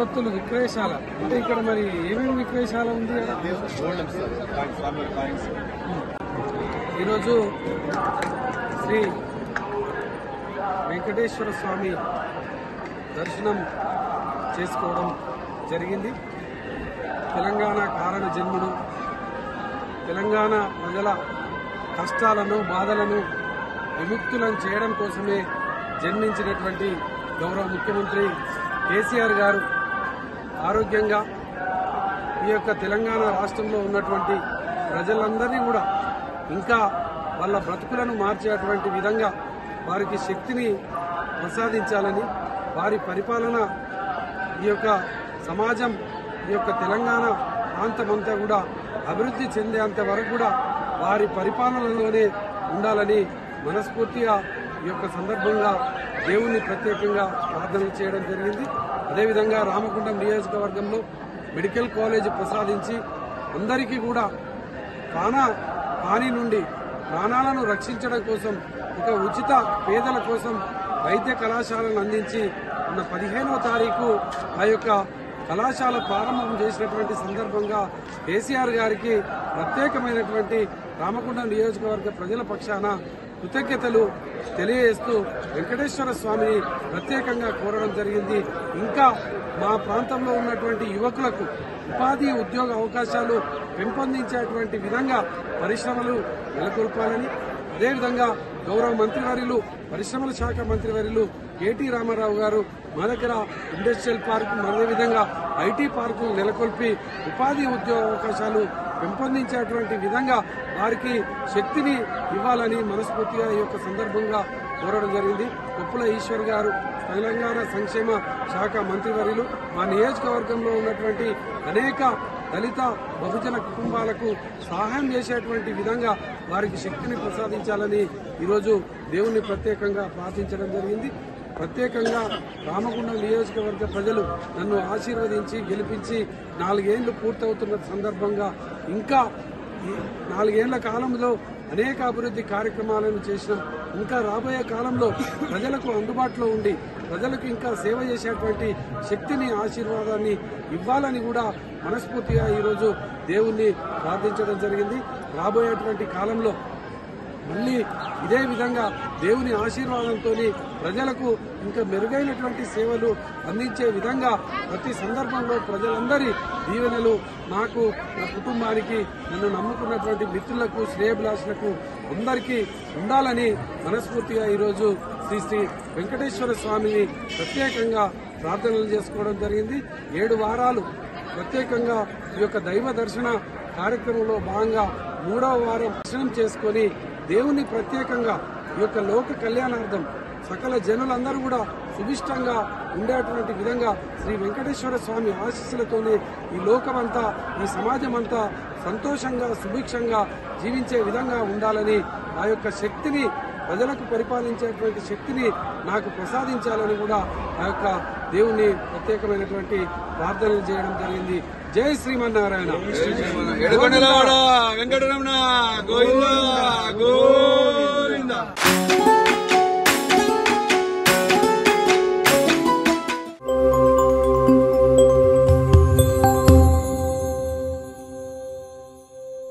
భక్తులు విక్రయశాల అంటే ఇక్కడ మరి ఏమేమి విక్రయశాల ఉంది కదా? ఈరోజు శ్రీ వెంకటేశ్వర స్వామి దర్శనం చేసుకోవడం జరిగింది తెలంగాణ కారణ జన్ముడు తెలంగాణ ప్రజల కష్టాలను బాధలను విముక్తులను చేయడం కోసమే జన్మించినటువంటి గౌరవ ముఖ్యమంత్రి కేసీఆర్ గారు ఆరోగ్యంగా ఈ యొక్క తెలంగాణ రాష్ట్రంలో ఉన్నటువంటి ప్రజలందరినీ కూడా ఇంకా వాళ్ళ బ్రతుకులను మార్చేటువంటి విధంగా వారికి శక్తిని ప్రసాదించాలని వారి పరిపాలన ఈ యొక్క సమాజం ఈ యొక్క తెలంగాణ ప్రాంతమంతా కూడా అభివృద్ధి చెందేంత వరకు కూడా వారి పరిపాలనలోనే ఉండాలని మనస్ఫూర్తిగా ఈ యొక్క సందర్భంగా దేవుణ్ణి ప్రత్యేకంగా ప్రార్థనలు చేయడం జరిగింది అదేవిధంగా రామగుండం నియోజకవర్గంలో మెడికల్ కాలేజ్ ప్రసాదించి అందరికీ కూడా ప్రాణ హాని నుండి ప్రాణాలను రక్షించడం కోసం ఒక ఉచిత పేదల కోసం వైద్య కళాశాలను అందించి ఉన్న పదిహేనవ తారీఖు ఆ యొక్క కళాశాల ప్రారంభం చేసినటువంటి సందర్భంగా కేసీఆర్ గారికి ప్రత్యేకమైనటువంటి రామగుండం నియోజకవర్గ ప్రజల పక్షాన కృతజ్ఞతలు తెలియజేస్తూ వెంకటేశ్వర స్వామిని ప్రత్యేకంగా కోరడం జరిగింది ఇంకా మా ప్రాంతంలో ఉన్నటువంటి యువకులకు ఉపాధి ఉద్యోగ అవకాశాలు పెంపొందించేటువంటి విధంగా పరిశ్రమలు నెలకొల్పాలని అదేవిధంగా గౌరవ మంత్రివర్యులు పరిశ్రమల శాఖ మంత్రివర్యులు కేటీ రామారావు గారు మా దగ్గర ఇండస్ట్రియల్ పార్క్ అదేవిధంగా ఐటీ పార్కులు నెలకొల్పి ఉపాధి ఉద్యోగ అవకాశాలు పెంపొందించేటువంటి విధంగా వారికి శక్తిని ఇవ్వాలని మనస్ఫూర్తిగా ఈ యొక్క సందర్భంగా కోరడం జరిగింది కొప్పుల ఈశ్వర్ గారు తెలంగాణ సంక్షేమ శాఖ మంత్రివర్యులు మా నియోజకవర్గంలో ఉన్నటువంటి అనేక దళిత బహుజన కుటుంబాలకు సహాయం చేసేటువంటి విధంగా వారికి శక్తిని ప్రసాదించాలని ఈరోజు దేవుణ్ణి ప్రత్యేకంగా ప్రార్థించడం జరిగింది ప్రత్యేకంగా రామగుండం నియోజకవర్గ ప్రజలు నన్ను ఆశీర్వదించి గెలిపించి నాలుగేళ్లు పూర్తవుతున్న సందర్భంగా ఇంకా ఈ నాలుగేళ్ల కాలంలో అనేక అభివృద్ధి కార్యక్రమాలను చేసినాం ఇంకా రాబోయే కాలంలో ప్రజలకు అందుబాటులో ఉండి ప్రజలకు ఇంకా సేవ చేసేటువంటి శక్తిని ఆశీర్వాదాన్ని ఇవ్వాలని కూడా మనస్ఫూర్తిగా ఈరోజు దేవుణ్ణి ప్రార్థించడం జరిగింది రాబోయేటువంటి కాలంలో మళ్ళీ ఇదే విధంగా దేవుని ఆశీర్వాదంతో ప్రజలకు ఇంకా మెరుగైనటువంటి సేవలు అందించే విధంగా ప్రతి సందర్భంలో ప్రజలందరి దీవెనలు నాకు నా కుటుంబానికి నన్ను నమ్ముకున్నటువంటి మిత్రులకు శ్రేయభిలాషులకు అందరికీ ఉండాలని మనస్ఫూర్తిగా ఈరోజు శ్రీ శ్రీ వెంకటేశ్వర స్వామిని ప్రత్యేకంగా ప్రార్థనలు చేసుకోవడం జరిగింది ఏడు వారాలు ప్రత్యేకంగా ఈ యొక్క దైవ దర్శన కార్యక్రమంలో భాగంగా మూడవ వారం దర్శనం చేసుకొని దేవుని ప్రత్యేకంగా ఈ యొక్క లోక కళ్యాణార్థం సకల జనులందరూ కూడా సుభిష్టంగా ఉండేటువంటి విధంగా శ్రీ వెంకటేశ్వర స్వామి ఆశీస్సులతోనే ఈ లోకమంతా ఈ సమాజం అంతా సంతోషంగా సుభిక్షంగా జీవించే విధంగా ఉండాలని ఆ యొక్క శక్తిని ప్రజలకు పరిపాలించేటువంటి శక్తిని నాకు ప్రసాదించాలని కూడా ఆ యొక్క దేవుని ప్రత్యేకమైనటువంటి ప్రార్థనలు చేయడం జరిగింది జై శ్రీమన్నారాయణ ఏడుకొండలవాడ వెంకటరమణ గోవింద గోవింద